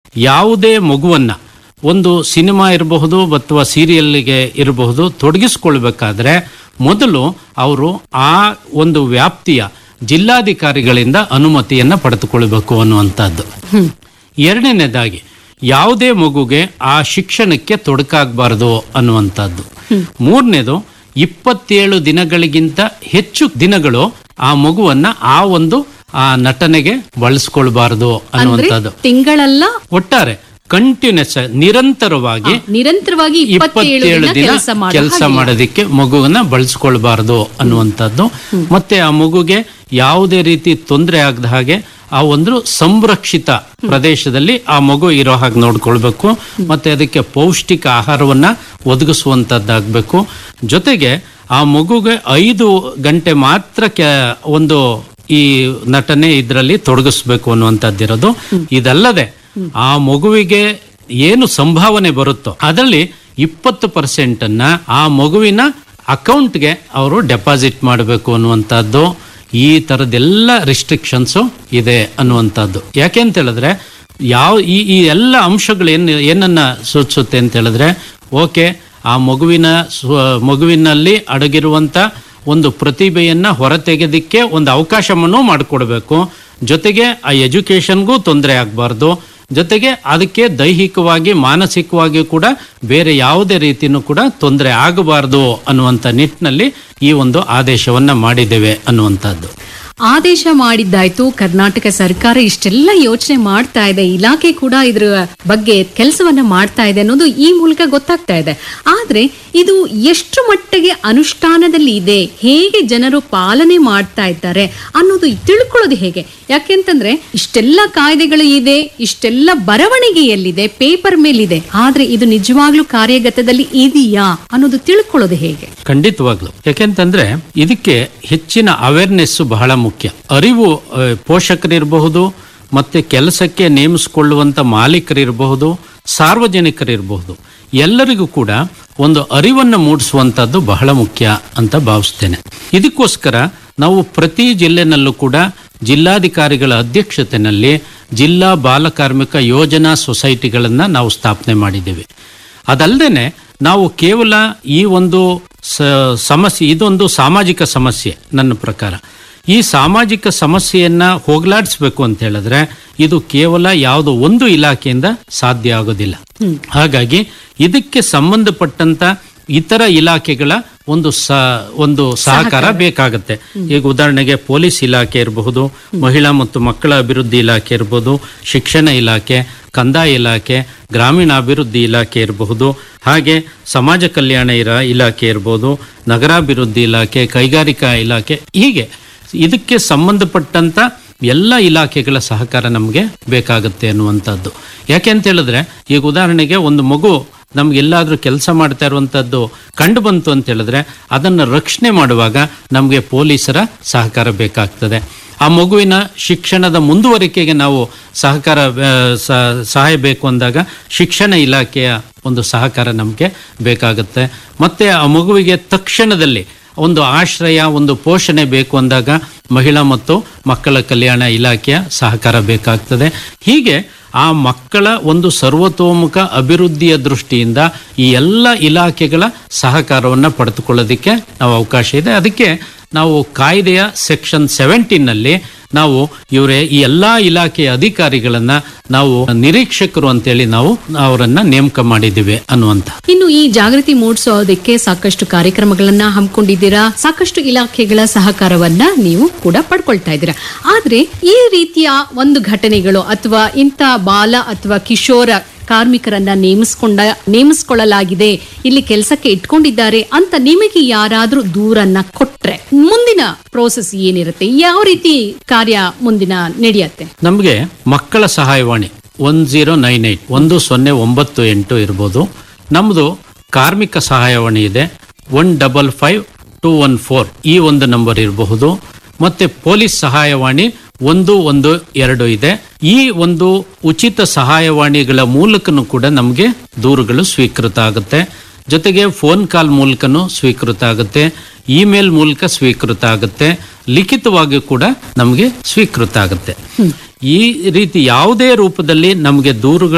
ಯಾವುದೇ ಮಗುವನ್ನ ಒಂದು ಸಿನಿಮಾ ಇರಬಹುದು ಅಥವಾ ಸೀರಿಯಲ್ಗೆ ಇರಬಹುದು ತೊಡಗಿಸ್ಕೊಳ್ಬೇಕಾದ್ರೆ ಮೊದಲು ಅವರು ಆ ಒಂದು ವ್ಯಾಪ್ತಿಯ ಜಿಲ್ಲಾಧಿಕಾರಿಗಳಿಂದ ಅನುಮತಿಯನ್ನ ಪಡೆದುಕೊಳ್ಬೇಕು ಅನ್ನುವಂಥದ್ದು ಎರಡನೇದಾಗಿ ಯಾವುದೇ ಮಗುಗೆ ಆ ಶಿಕ್ಷಣಕ್ಕೆ ತೊಡಕಾಗಬಾರದು ಅನ್ನುವಂಥದ್ದು ಮೂರನೇದು ಇಪ್ಪತ್ತೇಳು ದಿನಗಳಿಗಿಂತ ಹೆಚ್ಚು ದಿನಗಳು ಆ ಮಗುವನ್ನ ಆ ಒಂದು ಆ ನಟನೆಗೆ ಬಳಸ್ಕೊಳ್ಬಾರದು ಅಂದ್ರೆ ಅನ್ನುವಂಥದ್ದು ತಿಂಗಳಲ್ಲ ಒಟ್ಟಾರೆ ಕಂಟಿನ್ಯೂಸ್ ನಿರಂತರವಾಗಿ ನಿರಂತರವಾಗಿ ಇಪ್ಪತ್ತೇಳು ಇಪ್ಪತ್ತೇಳು ದಿನ ದಿನ ಕೆಲಸ ಮಾಡ ಕೆಲಸ ಮಾಡೋದಕ್ಕೆ ಮಗುವನ್ನ ಬಳಸ್ಕೊಳ್ಬಾರದು ಅನ್ನುವಂಥದ್ದು ಮತ್ತೆ ಆ ಮಗುಗೆ ಯಾವುದೇ ರೀತಿ ತೊಂದರೆ ಆಗದ ಹಾಗೆ ಆ ಒಂದು ಸಂರಕ್ಷಿತ ಪ್ರದೇಶದಲ್ಲಿ ಆ ಮಗು ಇರೋ ಹಾಗೆ ನೋಡ್ಕೊಳ್ಬೇಕು ಮತ್ತೆ ಅದಕ್ಕೆ ಪೌಷ್ಟಿಕ ಆಹಾರವನ್ನ ಒದಗಿಸುವಂತದ್ದಾಗಬೇಕು ಜೊತೆಗೆ ಆ ಮಗುಗೆ ಐದು ಗಂಟೆ ಮಾತ್ರ ಕೆ ಒಂದು ಈ ನಟನೆ ಇದರಲ್ಲಿ ತೊಡಗಿಸ್ಬೇಕು ಅನ್ನುವಂಥದ್ದಿರೋದು ಇದಲ್ಲದೆ ಆ ಮಗುವಿಗೆ ಏನು ಸಂಭಾವನೆ ಬರುತ್ತೋ ಅದರಲ್ಲಿ ಇಪ್ಪತ್ತು ಪರ್ಸೆಂಟ್ ಅನ್ನ ಆ ಮಗುವಿನ ಅಕೌಂಟ್ಗೆ ಅವರು ಡೆಪಾಸಿಟ್ ಮಾಡಬೇಕು ಅನ್ನುವಂಥದ್ದು ಈ ಥರದ್ದೆಲ್ಲ ರಿಸ್ಟ್ರಿಕ್ಷನ್ಸು ಇದೆ ಅನ್ನುವಂಥದ್ದು ಯಾಕೆ ಅಂತ ಹೇಳಿದ್ರೆ ಯಾವ ಈ ಈ ಎಲ್ಲ ಅಂಶಗಳು ಏನು ಏನನ್ನ ಸೂಚಿಸುತ್ತೆ ಅಂತ ಹೇಳಿದ್ರೆ ಓಕೆ ಆ ಮಗುವಿನ ಸ್ವ ಮಗುವಿನಲ್ಲಿ ಅಡಗಿರುವಂಥ ಒಂದು ಪ್ರತಿಭೆಯನ್ನ ಹೊರತೆಗೆದಕ್ಕೆ ಒಂದು ಅವಕಾಶವನ್ನು ಮಾಡಿಕೊಡ್ಬೇಕು ಜೊತೆಗೆ ಆ ಎಜುಕೇಶನ್ಗೂ ತೊಂದರೆ ಆಗಬಾರ್ದು ಜೊತೆಗೆ ಅದಕ್ಕೆ ದೈಹಿಕವಾಗಿ ಮಾನಸಿಕವಾಗಿ ಕೂಡ ಬೇರೆ ಯಾವುದೇ ರೀತಿಯೂ ಕೂಡ ತೊಂದರೆ ಆಗಬಾರ್ದು ಅನ್ನುವಂಥ ನಿಟ್ಟಿನಲ್ಲಿ ಈ ಒಂದು ಆದೇಶವನ್ನ ಮಾಡಿದ್ದೇವೆ ಅನ್ನುವಂಥದ್ದು ಆದೇಶ ಮಾಡಿದ್ದಾಯ್ತು ಕರ್ನಾಟಕ ಸರ್ಕಾರ ಇಷ್ಟೆಲ್ಲ ಯೋಚನೆ ಮಾಡ್ತಾ ಇದೆ ಇಲಾಖೆ ಕೂಡ ಇದ್ರ ಬಗ್ಗೆ ಕೆಲಸವನ್ನ ಮಾಡ್ತಾ ಇದೆ ಅನ್ನೋದು ಈ ಮೂಲಕ ಗೊತ್ತಾಗ್ತಾ ಇದೆ ಆದ್ರೆ ಇದು ಎಷ್ಟು ಮಟ್ಟಿಗೆ ಅನುಷ್ಠಾನದಲ್ಲಿ ಇದೆ ಹೇಗೆ ಜನರು ಪಾಲನೆ ಮಾಡ್ತಾ ಇದ್ದಾರೆ ಅನ್ನೋದು ತಿಳ್ಕೊಳ್ಳೋದು ಹೇಗೆ ಯಾಕೆಂತಂದ್ರೆ ಇಷ್ಟೆಲ್ಲ ಕಾಯ್ದೆಗಳು ಇದೆ ಇಷ್ಟೆಲ್ಲ ಬರವಣಿಗೆಯಲ್ಲಿದೆ ಪೇಪರ್ ಮೇಲಿದೆ ಆದ್ರೆ ಇದು ನಿಜವಾಗ್ಲೂ ಕಾರ್ಯಗತದಲ್ಲಿ ಇದೆಯಾ ಅನ್ನೋದು ತಿಳ್ಕೊಳ್ಳೋದು ಹೇಗೆ ಖಂಡಿತವಾಗ್ಲು ಯಾಕೆಂತಂದ್ರೆ ಇದಕ್ಕೆ ಹೆಚ್ಚಿನ ಅವೇರ್ನೆಸ್ ಬಹಳ ಮುಖ್ಯ ಅರಿವು ಆ, ಪೋಷಕರಿರಬಹುದು ಮತ್ತೆ ಕೆಲಸಕ್ಕೆ ನೇಮಿಸಿಕೊಳ್ಳುವಂತ ಮಾಲೀಕರಿರಬಹುದು ಸಾರ್ವಜನಿಕರಿರಬಹುದು ಎಲ್ಲರಿಗೂ ಕೂಡ ಒಂದು ಅರಿವನ್ನು ಮೂಡಿಸುವಂತದ್ದು ಬಹಳ ಮುಖ್ಯ ಅಂತ ಭಾವಿಸ್ತೇನೆ ಇದಕ್ಕೋಸ್ಕರ ನಾವು ಪ್ರತಿ ಜಿಲ್ಲೆನಲ್ಲೂ ಕೂಡ ಜಿಲ್ಲಾಧಿಕಾರಿಗಳ ಅಧ್ಯಕ್ಷತೆಯಲ್ಲಿ ಜಿಲ್ಲಾ ಬಾಲಕಾರ್ಮಿಕ ಯೋಜನಾ ಸೊಸೈಟಿಗಳನ್ನ ನಾವು ಸ್ಥಾಪನೆ ಮಾಡಿದ್ದೇವೆ ಅದಲ್ಲದೆ ನಾವು ಕೇವಲ ಈ ಒಂದು ಸ- ಸಮಸ್ಯೆ ಇದೊಂದು ಸಾಮಾಜಿಕ ಸಮಸ್ಯೆ ನನ್ನ ಪ್ರಕಾರ ಈ ಸಾಮಾಜಿಕ ಸಮಸ್ಯೆಯನ್ನ ಹೋಗಲಾಡಿಸ್ಬೇಕು ಅಂತ ಹೇಳಿದ್ರೆ ಇದು ಕೇವಲ ಯಾವುದೋ ಒಂದು ಇಲಾಖೆಯಿಂದ ಸಾಧ್ಯ ಆಗೋದಿಲ್ಲ ಹಾಗಾಗಿ ಇದಕ್ಕೆ ಸಂಬಂಧಪಟ್ಟಂತ ಇತರ ಇಲಾಖೆಗಳ ಒಂದು ಸ ಒಂದು ಸಹಕಾರ ಬೇಕಾಗುತ್ತೆ ಈಗ ಉದಾಹರಣೆಗೆ ಪೊಲೀಸ್ ಇಲಾಖೆ ಇರಬಹುದು ಮಹಿಳಾ ಮತ್ತು ಮಕ್ಕಳ ಅಭಿವೃದ್ಧಿ ಇಲಾಖೆ ಇರಬಹುದು ಶಿಕ್ಷಣ ಇಲಾಖೆ ಕಂದಾಯ ಇಲಾಖೆ ಗ್ರಾಮೀಣಾಭಿವೃದ್ಧಿ ಇಲಾಖೆ ಇರಬಹುದು ಹಾಗೆ ಸಮಾಜ ಕಲ್ಯಾಣ ಇರ ಇಲಾಖೆ ಇರ್ಬೋದು ನಗರಾಭಿವೃದ್ಧಿ ಇಲಾಖೆ ಕೈಗಾರಿಕಾ ಇಲಾಖೆ ಹೀಗೆ ಇದಕ್ಕೆ ಸಂಬಂಧಪಟ್ಟಂತ ಎಲ್ಲ ಇಲಾಖೆಗಳ ಸಹಕಾರ ನಮಗೆ ಬೇಕಾಗುತ್ತೆ ಅನ್ನುವಂಥದ್ದು ಯಾಕೆ ಅಂತ ಹೇಳಿದ್ರೆ ಈಗ ಉದಾಹರಣೆಗೆ ಒಂದು ಮಗು ನಮ್ಗೆಲ್ಲಾದ್ರೂ ಕೆಲಸ ಮಾಡ್ತಾ ಇರುವಂತದ್ದು ಕಂಡು ಬಂತು ಅಂತ ಹೇಳಿದ್ರೆ ಅದನ್ನು ರಕ್ಷಣೆ ಮಾಡುವಾಗ ನಮಗೆ ಪೊಲೀಸರ ಸಹಕಾರ ಬೇಕಾಗ್ತದೆ ಆ ಮಗುವಿನ ಶಿಕ್ಷಣದ ಮುಂದುವರಿಕೆಗೆ ನಾವು ಸಹಕಾರ ಆ, ಸ- ಸಹಾಯ ಬೇಕು ಅಂದಾಗ ಶಿಕ್ಷಣ ಇಲಾಖೆಯ ಒಂದು ಸಹಕಾರ ನಮಗೆ ಬೇಕಾಗುತ್ತೆ ಮತ್ತೆ ಆ ಮಗುವಿಗೆ ತಕ್ಷಣದಲ್ಲಿ ಒಂದು ಆಶ್ರಯ ಒಂದು ಪೋಷಣೆ ಬೇಕು ಅಂದಾಗ ಮಹಿಳಾ ಮತ್ತು ಮಕ್ಕಳ ಕಲ್ಯಾಣ ಇಲಾಖೆಯ ಸಹಕಾರ ಬೇಕಾಗ್ತದೆ ಹೀಗೆ ಆ ಮಕ್ಕಳ ಒಂದು ಸರ್ವತೋಮುಖ ಅಭಿವೃದ್ಧಿಯ ದೃಷ್ಟಿಯಿಂದ ಈ ಎಲ್ಲ ಇಲಾಖೆಗಳ ಸಹಕಾರವನ್ನು ಪಡೆದುಕೊಳ್ಳೋದಕ್ಕೆ ನಾವು ಅವಕಾಶ ಇದೆ ಅದಕ್ಕೆ ನಾವು ಕಾಯ್ದೆಯ ಸೆಕ್ಷನ್ ಸೆವೆಂಟೀನಲ್ಲಿ ನಾವು ಇವರೇ ಈ ಎಲ್ಲಾ ಇಲಾಖೆಯ ಅಧಿಕಾರಿಗಳನ್ನ ನಾವು ನಿರೀಕ್ಷಕರು ಅಂತೇಳಿ ನಾವು ಅವರನ್ನ ನೇಮಕ ಮಾಡಿದ್ದೀವಿ ಅನ್ನುವಂತ ಇನ್ನು ಈ ಜಾಗೃತಿ ಮೂಡಿಸೋದಕ್ಕೆ ಸಾಕಷ್ಟು ಕಾರ್ಯಕ್ರಮಗಳನ್ನ ಹಮ್ಮಿಕೊಂಡಿದ್ದೀರಾ ಸಾಕಷ್ಟು ಇಲಾಖೆಗಳ ಸಹಕಾರವನ್ನ ನೀವು ಕೂಡ ಪಡ್ಕೊಳ್ತಾ ಇದ್ದೀರಾ ಆದ್ರೆ ಈ ರೀತಿಯ ಒಂದು ಘಟನೆಗಳು ಅಥವಾ ಇಂಥ ಬಾಲ ಅಥವಾ ಕಿಶೋರ ಕಾರ್ಮಿಕರನ್ನ ನೇಮಿಸ್ಕೊಂಡ ನೇಮಿಸ್ಕೊಳ್ಳಲಾಗಿದೆ ಇಲ್ಲಿ ಕೆಲಸಕ್ಕೆ ಇಟ್ಕೊಂಡಿದ್ದಾರೆ ಅಂತ ನಿಮಗೆ ಯಾರಾದ್ರೂ ದೂರನ್ನ ಕೊಟ್ರೆ ಮುಂದಿನ ಪ್ರೋಸೆಸ್ ಏನಿರುತ್ತೆ ಯಾವ ರೀತಿ ಕಾರ್ಯ ಮುಂದಿನ ನಡೆಯತ್ತೆ ನಮಗೆ ಮಕ್ಕಳ ಸಹಾಯವಾಣಿ ಒನ್ ಜೀರೋ ನೈನ್ ಏಟ್ ಒಂದು ಸೊನ್ನೆ ಒಂಬತ್ತು ಎಂಟು ಇರ್ಬೋದು ನಮ್ಮದು ಕಾರ್ಮಿಕ ಸಹಾಯವಾಣಿ ಇದೆ one double five two one four ಈ ಒಂದು ನಂಬರ್ ಇರಬಹುದು ಮತ್ತೆ ಪೊಲೀಸ್ ಸಹಾಯವಾಣಿ ಒಂದು ಒಂದು ಎರಡು ಇದೆ ಈ ಒಂದು ಉಚಿತ ಸಹಾಯವಾಣಿಗಳ ಮೂಲಕನೂ ಕೂಡ ನಮಗೆ ದೂರುಗಳು ಸ್ವೀಕೃತ ಆಗುತ್ತೆ ಜೊತೆಗೆ ಫೋನ್ ಕಾಲ್ ಮೂಲಕನೂ ಸ್ವೀಕೃತ ಆಗುತ್ತೆ ಇಮೇಲ್ ಮೂಲಕ ಸ್ವೀಕೃತ ಆಗುತ್ತೆ ಲಿಖಿತವಾಗಿ ಕೂಡ ನಮಗೆ ಸ್ವೀಕೃತ ಆಗುತ್ತೆ ಈ ರೀತಿ ಯಾವುದೇ ರೂಪದಲ್ಲಿ ನಮಗೆ ದೂರುಗಳು